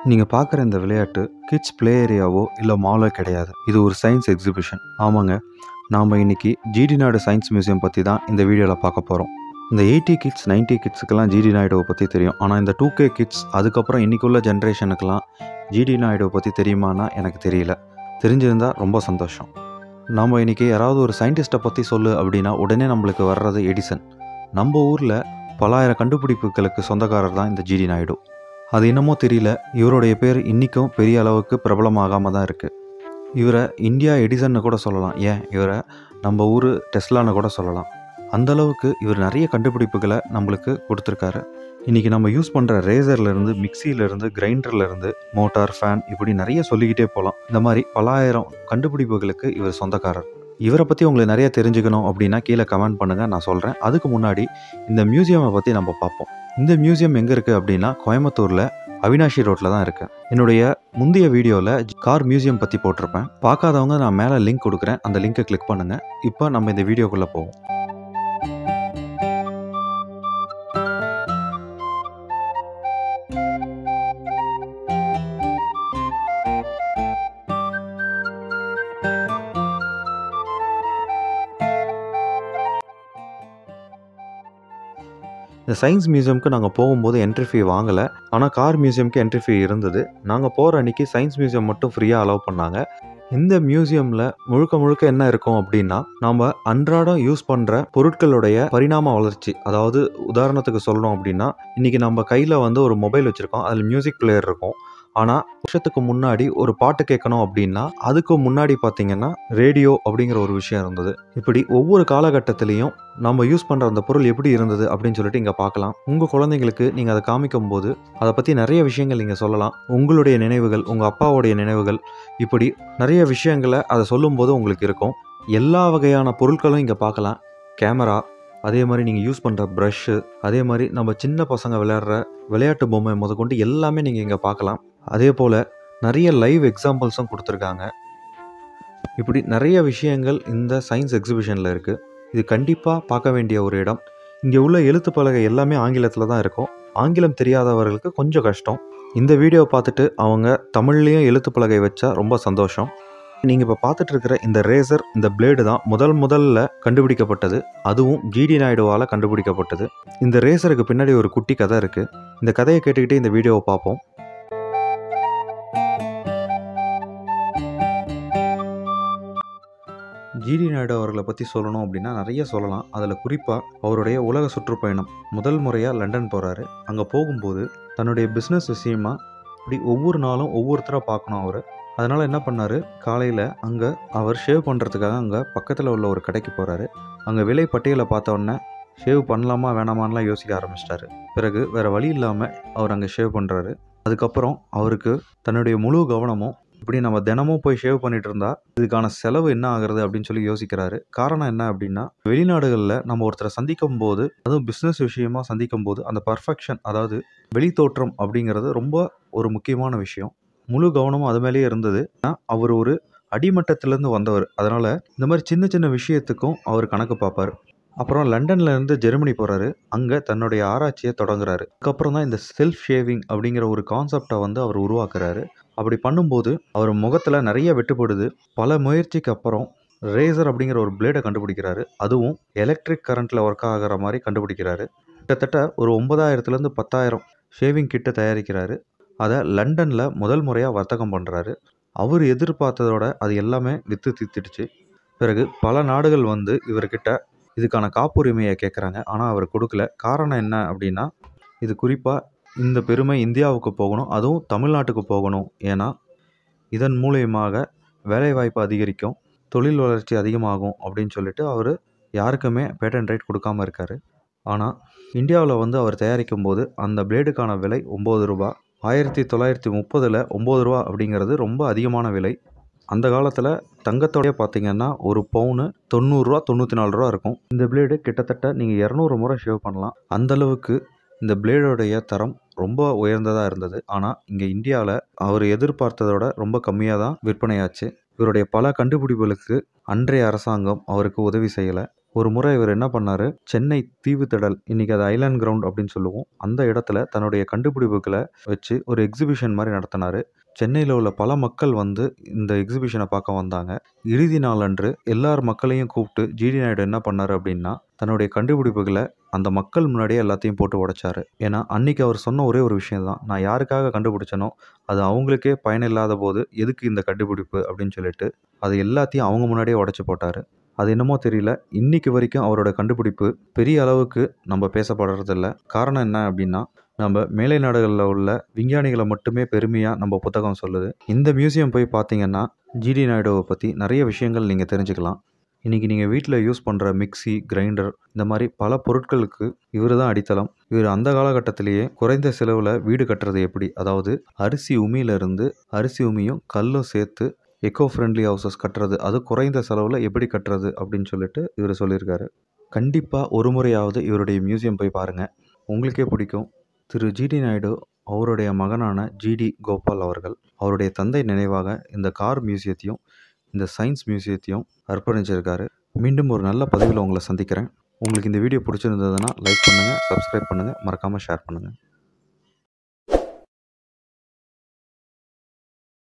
நீங்கள் பார்க்குற இந்த விளையாட்டு கிட்ஸ் ப்ளே ஏரியாவோ இல்லை மாலோ கிடையாது இது ஒரு சயின்ஸ் எக்ஸிபிஷன் ஆமாங்க நாம் இன்னைக்கு ஜிடி நாயுடு சயின்ஸ் மியூசியம் பற்றி தான் இந்த வீடியோவில் பார்க்க போகிறோம் இந்த எயிட்டி கிட்ஸ் நைன்ட்டி கிட்ஸுக்கெல்லாம் ஜிடி நாயுடுவை பற்றி தெரியும் ஆனால் இந்த டூ கே கிட்ஸ் அதுக்கப்புறம் இன்னைக்கு உள்ள ஜென்ரேஷனுக்கெல்லாம் ஜிடி நாயுடுவை பற்றி தெரியுமானா எனக்கு தெரியல தெரிஞ்சிருந்தா ரொம்ப சந்தோஷம் நாம் இன்னைக்கு யாராவது ஒரு சயின்டிஸ்ட்டை பற்றி சொல்லு அப்படின்னா உடனே நம்மளுக்கு வர்றது எடிசன் நம்ம ஊரில் பலாயிரம் கண்டுபிடிப்புகளுக்கு சொந்தக்காரர் தான் இந்த ஜிடி நாயுடு அது என்னமோ தெரியல இவருடைய பேர் இன்றைக்கும் பெரிய அளவுக்கு பிரபலமாகாமல் தான் இருக்குது இவரை இந்தியா எடிசன்னு கூட சொல்லலாம் ஏன் இவரை நம்ம ஊர் டெஸ்லான்னு கூட சொல்லலாம் அந்த அளவுக்கு இவர் நிறைய கண்டுபிடிப்புகளை நம்மளுக்கு கொடுத்துருக்காரு இன்றைக்கி நம்ம யூஸ் பண்ணுற ரேசர்லேருந்து மிக்சியிலேருந்து கிரைண்டர்லேருந்து மோட்டார் ஃபேன் இப்படி நிறைய சொல்லிக்கிட்டே போகலாம் இந்த மாதிரி பலாயிரம் கண்டுபிடிப்புகளுக்கு இவர் சொந்தக்காரர் இவரை பற்றி உங்களுக்கு நிறைய தெரிஞ்சுக்கணும் அப்படின்னா கீழே கமெண்ட் பண்ணுங்கள் நான் சொல்கிறேன் அதுக்கு முன்னாடி இந்த மியூசியமை பற்றி நம்ம பார்ப்போம் இந்த மியூசியம் எங்கே இருக்குது அப்படின்னா கோயம்புத்தூரில் அவினாஷி ரோட்டில் தான் இருக்குது என்னுடைய முந்தைய வீடியோவில் கார் மியூசியம் பற்றி போட்டிருப்பேன் பார்க்காதவங்க நான் மேலே லிங்க் கொடுக்குறேன் அந்த லிங்கை கிளிக் பண்ணுங்கள் இப்போ நம்ம இந்த வீடியோக்குள்ளே போவோம் இந்த சயின்ஸ் மியூசியம்க்கு நாங்கள் போகும்போது என்ட்ரி ஃபீ வாங்கலை ஆனால் கார் மியூசியம்க்கு என்ட்ரி ஃபீ இருந்தது நாங்கள் போகிற அன்றைக்கி சயின்ஸ் மியூசியம் மட்டும் ஃப்ரீயாக அலோவ் பண்ணாங்க இந்த மியூசியமில் முழுக்க முழுக்க என்ன இருக்கும் அப்படின்னா நாம் அன்றாடம் யூஸ் பண்ணுற பொருட்களுடைய பரிணாம வளர்ச்சி அதாவது உதாரணத்துக்கு சொல்லணும் அப்படின்னா இன்றைக்கி நம்ம கையில் வந்து ஒரு மொபைல் வச்சுருக்கோம் அதில் மியூசிக் பிளேயர் இருக்கும் ஆனால் வருஷத்துக்கு முன்னாடி ஒரு பாட்டு கேட்கணும் அப்படின்னா அதுக்கு முன்னாடி பார்த்தீங்கன்னா ரேடியோ அப்படிங்கிற ஒரு விஷயம் இருந்தது இப்படி ஒவ்வொரு காலகட்டத்திலையும் நம்ம யூஸ் பண்ணுற அந்த பொருள் எப்படி இருந்தது அப்படின்னு சொல்லிட்டு இங்கே பார்க்கலாம் உங்கள் குழந்தைங்களுக்கு நீங்கள் அதை காமிக்கும் போது அதை பற்றி நிறைய விஷயங்கள் நீங்கள் சொல்லலாம் உங்களுடைய நினைவுகள் உங்கள் அப்பாவுடைய நினைவுகள் இப்படி நிறைய விஷயங்களை அதை சொல்லும்போது உங்களுக்கு இருக்கும் எல்லா வகையான பொருட்களும் இங்கே பார்க்கலாம் கேமரா அதே மாதிரி நீங்கள் யூஸ் பண்ணுற ப்ரஷ்ஷு அதே மாதிரி நம்ம சின்ன பசங்க விளையாடுற விளையாட்டு பொம்மை முதற்கொண்டு எல்லாமே நீங்கள் இங்கே பார்க்கலாம் அதே போல் நிறைய லைவ் எக்ஸாம்பிள்ஸும் கொடுத்துருக்காங்க இப்படி நிறைய விஷயங்கள் இந்த சயின்ஸ் எக்ஸிபிஷனில் இருக்குது இது கண்டிப்பாக பார்க்க வேண்டிய ஒரு இடம் இங்கே உள்ள எழுத்து பலகை எல்லாமே ஆங்கிலத்தில் தான் இருக்கும் ஆங்கிலம் தெரியாதவர்களுக்கு கொஞ்சம் கஷ்டம் இந்த வீடியோவை பார்த்துட்டு அவங்க தமிழ்லேயும் எழுத்து பலகை வச்சா ரொம்ப சந்தோஷம் நீங்கள் இப்போ பார்த்துட்டு இருக்கிற இந்த ரேசர் இந்த பிளேடு தான் முதல் முதல்ல கண்டுபிடிக்கப்பட்டது அதுவும் ஜிடி நாயுடுவால் கண்டுபிடிக்கப்பட்டது இந்த ரேசருக்கு பின்னாடி ஒரு குட்டி கதை இருக்குது இந்த கதையை கேட்டுக்கிட்டே இந்த வீடியோவை பார்ப்போம் ஜிடி நாயுடு அவர்களை பற்றி சொல்லணும் அப்படின்னா நிறைய சொல்லலாம் அதில் குறிப்பாக அவருடைய உலக சுற்றுப்பயணம் முதல் முறையாக லண்டன் போகிறாரு அங்கே போகும்போது தன்னுடைய பிஸ்னஸ் விஷயமா இப்படி ஒவ்வொரு நாளும் ஒவ்வொருத்தராக பார்க்கணும் அவர் அதனால் என்ன பண்ணார் காலையில் அங்கே அவர் ஷேவ் பண்ணுறதுக்காக அங்கே பக்கத்தில் உள்ள ஒரு கடைக்கு போகிறாரு அங்கே விலை பட்டியலை பார்த்த உடனே ஷேவ் பண்ணலாமா வேணாமான்லாம் யோசிக்க ஆரம்பிச்சிட்டாரு பிறகு வேறு வழி இல்லாமல் அவர் அங்கே ஷேவ் பண்ணுறாரு அதுக்கப்புறம் அவருக்கு தன்னுடைய முழு கவனமும் இப்படி நம்ம தினமும் போய் ஷேவ் பண்ணிட்டு இருந்தா இதுக்கான செலவு என்ன ஆகுறது அப்படின்னு சொல்லி யோசிக்கிறாரு காரணம் என்ன அப்படின்னா வெளிநாடுகளில் நம்ம ஒருத்தரை சந்திக்கும் போது அதுவும் பிஸ்னஸ் விஷயமா சந்திக்கும் போது அந்த பர்ஃபெக்ஷன் அதாவது வெளித்தோற்றம் அப்படிங்கிறது ரொம்ப ஒரு முக்கியமான விஷயம் முழு கவனமும் அது மேலேயே இருந்தது அவர் ஒரு அடிமட்டத்திலேருந்து வந்தவர் அதனால் இந்த மாதிரி சின்ன சின்ன விஷயத்துக்கும் அவர் கணக்கு பார்ப்பார் அப்புறம் லண்டன்ல இருந்து ஜெர்மனி போகிறாரு அங்கே தன்னுடைய ஆராய்ச்சியை தொடங்குறாரு அதுக்கப்புறம் தான் இந்த செல்ஃப் ஷேவிங் அப்படிங்கிற ஒரு கான்செப்டை வந்து அவர் உருவாக்குறாரு அப்படி பண்ணும்போது அவர் முகத்தில் நிறைய வெட்டுப்படுது பல முயற்சிக்கு அப்புறம் ரேசர் அப்படிங்கிற ஒரு பிளேடை கண்டுபிடிக்கிறாரு அதுவும் எலக்ட்ரிக் கரண்ட்டில் ஒர்க் ஆகிற மாதிரி கண்டுபிடிக்கிறாரு கிட்டத்தட்ட ஒரு ஒன்பதாயிரத்துலேருந்து பத்தாயிரம் ஷேவிங் கிட்ட தயாரிக்கிறாரு அதை லண்டனில் முதல் முறையாக வர்த்தகம் பண்ணுறாரு அவர் எதிர்பார்த்ததோட அது எல்லாமே வித்து தித்துடுச்சு பிறகு பல நாடுகள் வந்து இவர்கிட்ட இதுக்கான காப்புரிமையை கேட்குறாங்க ஆனால் அவர் கொடுக்கல காரணம் என்ன அப்படின்னா இது குறிப்பாக இந்த பெருமை இந்தியாவுக்கு போகணும் அதுவும் தமிழ்நாட்டுக்கு போகணும் ஏன்னா இதன் மூலியமாக வேலைவாய்ப்பு அதிகரிக்கும் தொழில் வளர்ச்சி அதிகமாகும் அப்படின்னு சொல்லிட்டு அவர் யாருக்குமே பேட்டன் ரைட் கொடுக்காம இருக்கார் ஆனால் இந்தியாவில் வந்து அவர் தயாரிக்கும் போது அந்த பிளேடுக்கான விலை ஒம்பது ரூபா ஆயிரத்தி தொள்ளாயிரத்தி முப்பதில் ஒம்பது ரூபா அப்படிங்கிறது ரொம்ப அதிகமான விலை அந்த காலத்தில் தங்கத்தோடைய பார்த்தீங்கன்னா ஒரு பவுனு தொண்ணூறுரூவா தொண்ணூற்றி நாலு ரூபா இருக்கும் இந்த பிளேடு கிட்டத்தட்ட நீங்கள் இரநூறு முறை ஷேவ் பண்ணலாம் அந்தளவுக்கு இந்த பிளேடோடைய தரம் ரொம்ப உயர்ந்ததாக இருந்தது ஆனால் இங்கே இந்தியாவில் அவர் எதிர்பார்த்ததோட ரொம்ப கம்மியாக தான் விற்பனையாச்சு இவருடைய பல கண்டுபிடிப்புகளுக்கு அன்றைய அரசாங்கம் அவருக்கு உதவி செய்யலை ஒரு முறை இவர் என்ன பண்ணார் சென்னை தீவுத்திடல் இன்றைக்கி அது ஐலாண்ட் கிரவுண்ட் அப்படின்னு சொல்லுவோம் அந்த இடத்துல தன்னுடைய கண்டுபிடிப்புகளை வச்சு ஒரு எக்ஸிபிஷன் மாதிரி நடத்தினார் சென்னையில் உள்ள பல மக்கள் வந்து இந்த எக்ஸிபிஷனை பார்க்க வந்தாங்க இறுதி நாள் அன்று எல்லார் மக்களையும் கூப்பிட்டு ஜிடி நாயுடு என்ன பண்ணார் அப்படின்னா தன்னுடைய கண்டுபிடிப்புகளை அந்த மக்கள் முன்னாடியே எல்லாத்தையும் போட்டு உடைச்சாரு ஏன்னா அன்னைக்கு அவர் சொன்ன ஒரே ஒரு விஷயம் தான் நான் யாருக்காக கண்டுபிடிச்சனோ அது அவங்களுக்கே பயனில்லாத போது எதுக்கு இந்த கண்டுபிடிப்பு அப்படின்னு சொல்லிட்டு அது எல்லாத்தையும் அவங்க முன்னாடியே உடைச்சு போட்டார் அது என்னமோ தெரியல இன்னைக்கு வரைக்கும் அவரோட கண்டுபிடிப்பு பெரிய அளவுக்கு நம்ம பேசப்படுறதில்ல காரணம் என்ன அப்படின்னா நம்ம மேலை நாடுகளில் உள்ள விஞ்ஞானிகளை மட்டுமே பெருமையாக நம்ம புத்தகம் சொல்லுது இந்த மியூசியம் போய் பார்த்தீங்கன்னா ஜிடி நாயுடுவை பற்றி நிறைய விஷயங்கள் நீங்கள் தெரிஞ்சுக்கலாம் இன்றைக்கி நீங்கள் வீட்டில் யூஸ் பண்ணுற மிக்ஸி கிரைண்டர் இந்த மாதிரி பல பொருட்களுக்கு இவர் தான் அடித்தளம் இவர் அந்த காலகட்டத்திலேயே குறைந்த செலவில் வீடு கட்டுறது எப்படி அதாவது அரிசி உமியிலிருந்து அரிசி உமியும் கல்லும் சேர்த்து எக்கோ ஃப்ரெண்ட்லி ஹவுசஸ் கட்டுறது அது குறைந்த செலவில் எப்படி கட்டுறது அப்படின்னு சொல்லிட்டு இவர் சொல்லியிருக்காரு கண்டிப்பாக ஒரு முறையாவது இவருடைய மியூசியம் போய் பாருங்கள் உங்களுக்கே பிடிக்கும் திரு ஜிடி நாயுடு அவருடைய மகனான ஜிடி கோபால் அவர்கள் அவருடைய தந்தை நினைவாக இந்த கார் மியூசியத்தையும் இந்த சயின்ஸ் மியூசியத்தையும் அர்ப்பணிச்சிருக்காரு மீண்டும் ஒரு நல்ல பதிவில் உங்களை சந்திக்கிறேன் உங்களுக்கு இந்த வீடியோ பிடிச்சிருந்ததுன்னா லைக் பண்ணுங்கள் சப்ஸ்கிரைப் பண்ணுங்கள் மறக்காமல் ஷேர் பண்ணுங்கள்